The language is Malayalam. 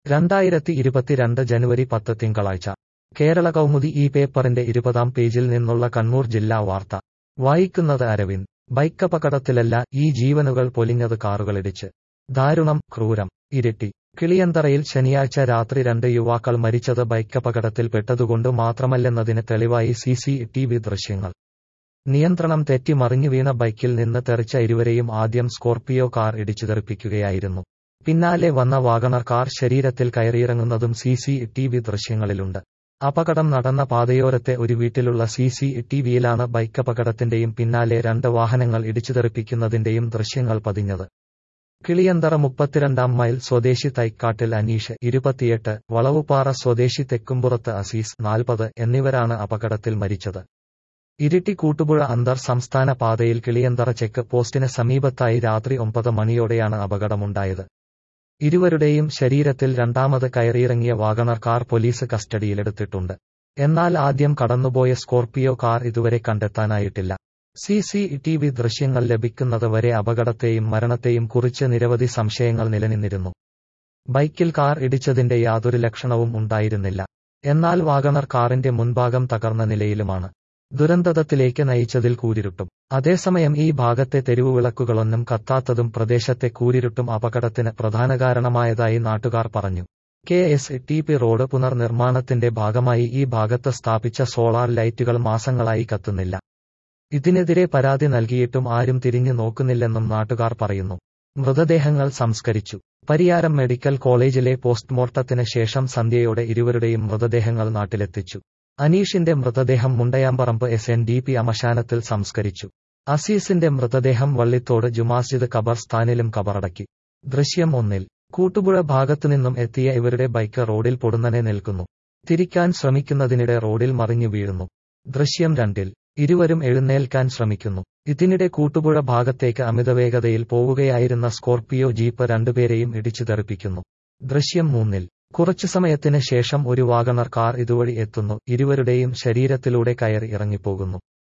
രണ്ടായിരത്തി ഇരുപത്തിരണ്ട് ജനുവരി പത്ത് തിങ്കളാഴ്ച കേരള കൗമുദി ഈ പേപ്പറിന്റെ ഇരുപതാം പേജിൽ നിന്നുള്ള കണ്ണൂർ ജില്ലാ വാർത്ത വായിക്കുന്നത് അരവിന്ദ് ബൈക്കപകടത്തിലല്ല ഈ ജീവനുകൾ പൊലിഞ്ഞത് കാറുകളിടിച്ച് ദാരുണം ക്രൂരം ഇരിട്ടി കിളിയന്തറയിൽ ശനിയാഴ്ച രാത്രി രണ്ട് യുവാക്കൾ മരിച്ചത് ബൈക്കപകടത്തിൽ പെട്ടതുകൊണ്ട് മാത്രമല്ലെന്നതിന് തെളിവായി സി സി ടി വി ദൃശ്യങ്ങൾ നിയന്ത്രണം തെറ്റി മറിഞ്ഞു വീണ ബൈക്കിൽ നിന്ന് തെറിച്ച ഇരുവരെയും ആദ്യം സ്കോർപിയോ കാർ ഇടിച്ചു തെറിപ്പിക്കുകയായിരുന്നു പിന്നാലെ വന്ന വാഗണർ കാർ ശരീരത്തിൽ കയറിയിറങ്ങുന്നതും സി സി ടി വി ദൃശ്യങ്ങളിലുണ്ട് അപകടം നടന്ന പാതയോരത്തെ ഒരു വീട്ടിലുള്ള സി സി ടി വിയിലാണ് ബൈക്കപകടത്തിന്റെയും പിന്നാലെ രണ്ട് വാഹനങ്ങൾ ഇടിച്ചുതെറിപ്പിക്കുന്നതിന്റെയും ദൃശ്യങ്ങൾ പതിഞ്ഞത് കിളിയന്തറ മുപ്പത്തിരണ്ടാം മൈൽ സ്വദേശി തൈക്കാട്ടിൽ അനീഷ് ഇരുപത്തിയെട്ട് വളവുപാറ സ്വദേശി തെക്കുംപുറത്ത് അസീസ് നാൽപ്പത് എന്നിവരാണ് അപകടത്തിൽ മരിച്ചത് ഇരിട്ടി കൂട്ടുപുഴ അന്തർ സംസ്ഥാന പാതയിൽ കിളിയന്തറ ചെക്ക് പോസ്റ്റിന് സമീപത്തായി രാത്രി ഒമ്പത് മണിയോടെയാണ് അപകടമുണ്ടായത് ഇരുവരുടെയും ശരീരത്തിൽ രണ്ടാമത് കയറിയിറങ്ങിയ വാഗണർ കാർ പോലീസ് കസ്റ്റഡിയിലെടുത്തിട്ടുണ്ട് എന്നാൽ ആദ്യം കടന്നുപോയ സ്കോർപിയോ കാർ ഇതുവരെ കണ്ടെത്താനായിട്ടില്ല സി സി ടി വി ദൃശ്യങ്ങൾ ലഭിക്കുന്നത് വരെ അപകടത്തെയും മരണത്തെയും കുറിച്ച് നിരവധി സംശയങ്ങൾ നിലനിന്നിരുന്നു ബൈക്കിൽ കാർ ഇടിച്ചതിന്റെ യാതൊരു ലക്ഷണവും ഉണ്ടായിരുന്നില്ല എന്നാൽ വാഗണർ കാറിന്റെ മുൻഭാഗം തകർന്ന നിലയിലുമാണ് ദുരന്തത്തിലേക്ക് നയിച്ചതിൽ കൂരിരുട്ടും അതേസമയം ഈ ഭാഗത്തെ തെരുവുവിളക്കുകളൊന്നും കത്താത്തതും പ്രദേശത്തെ കൂരിരുട്ടും അപകടത്തിന് പ്രധാന കാരണമായതായി നാട്ടുകാർ പറഞ്ഞു K S T P road പുനർനിർമ്മാണത്തിന്റെ ഭാഗമായി ഈ ഭാഗത്ത് സ്ഥാപിച്ച സോളാർ ലൈറ്റുകൾ മാസങ്ങളായി കത്തുന്നില്ല ഇതിനെതിരെ പരാതി നൽകിയിട്ടും ആരും തിരിഞ്ഞു നോക്കുന്നില്ലെന്നും നാട്ടുകാർ പറയുന്നു മൃതദേഹങ്ങൾ സംസ്കരിച്ചു പരിയാരം മെഡിക്കൽ കോളേജിലെ പോസ്റ്റ്മോർട്ടത്തിന് ശേഷം സന്ധ്യയോടെ ഇരുവരുടെയും മൃതദേഹങ്ങൾ നാട്ടിലെത്തിച്ചു അനീഷിന്റെ മൃതദേഹം Mundayamparambu S N D P അമശാനത്തിൽ സംസ്കരിച്ചു അസീസിന്റെ മൃതദേഹം വള്ളിത്തോട് ജുമാസ്ജിദ് ഖബർസ്ഥാനിലും കബറടക്കി ദൃശ്യം ഒന്നിൽ കൂട്ടുപുഴ ഭാഗത്തുനിന്നും എത്തിയ ഇവരുടെ ബൈക്ക് റോഡിൽ പൊടുന്നനെ നിൽക്കുന്നു തിരിക്കാൻ ശ്രമിക്കുന്നതിനിടെ റോഡിൽ മറിഞ്ഞു വീഴുന്നു ദൃശ്യം രണ്ടിൽ ഇരുവരും എഴുന്നേൽക്കാൻ ശ്രമിക്കുന്നു ഇതിനിടെ കൂട്ടുപുഴ ഭാഗത്തേക്ക് അമിതവേഗതയിൽ പോവുകയായിരുന്ന സ്കോർപിയോ ജീപ്പ് രണ്ടുപേരെയും ഇടിച്ചു തെറിപ്പിക്കുന്നു ദൃശ്യം മൂന്നിൽ കുറച്ചു സമയത്തിന് ശേഷം ഒരു വാഗണർ കാർ ഇതുവഴി എത്തുന്നു ഇരുവരുടെയും ശരീരത്തിലൂടെ കയറി ഇറങ്ങിപ്പോകുന്നു